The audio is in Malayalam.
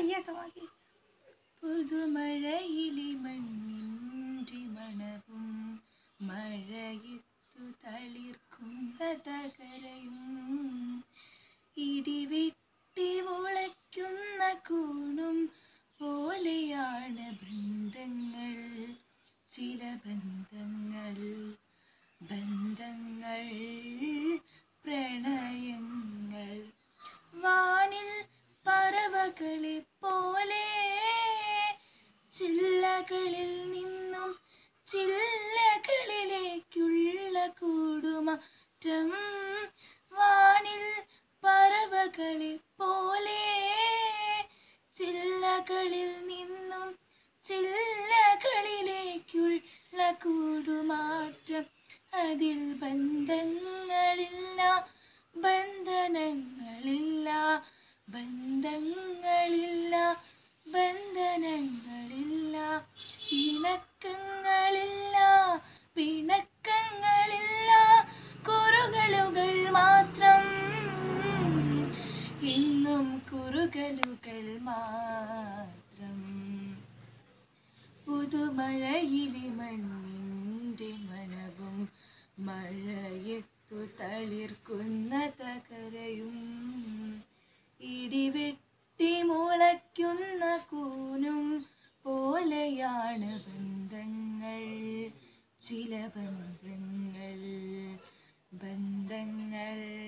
വയ്യാട്ടോ ബാക്കി പുതുമഴയിലെ മണ്ണിൻ്റെ മണവും മഴയത്തു തളിർക്കുന്ന തകരയും ഇടിവെട്ടി മുളയ്ക്കുന്ന കൂണും പോലെയാണ് ബന്ധങ്ങൾ ചില ബന്ധങ്ങൾ ബന്ധങ്ങൾ പ്രണയങ്ങൾ വാനിൽ പറവകളെ പോലെ ചില്ലകളിൽ നിന്നും ചില്ലകളിലേക്കുള്ള കൂടുമാറ്റം വാനിൽ പറവകളെ പോലെ ചില്ലകളിൽ നിന്നും ചില്ലകളിലേക്കുള്ള കൂടുമാറ്റം അതിൽ ബന്ധങ്ങളില്ല ബന്ധനങ്ങളില്ല ബന്ധങ്ങളില്ല ബന്ധനങ്ങളില്ല ഇണക്കങ്ങളില്ല പിണക്കങ്ങളില്ല കുറുകലുകൾ മാത്രം ഇന്നും കുറുകലുകൾ മാത്രം പുതുമഴയിലെ മണ്ണിൻ്റെ മണവും മഴയത്തു തളിർക്കുന്ന തകരയും ഇടിവെട്ടി മുളയ്ക്കുന്ന കൂനും പോലെയാണ് ബന്ധങ്ങൾ ചില ബന്ധങ്ങൾ ബന്ധങ്ങൾ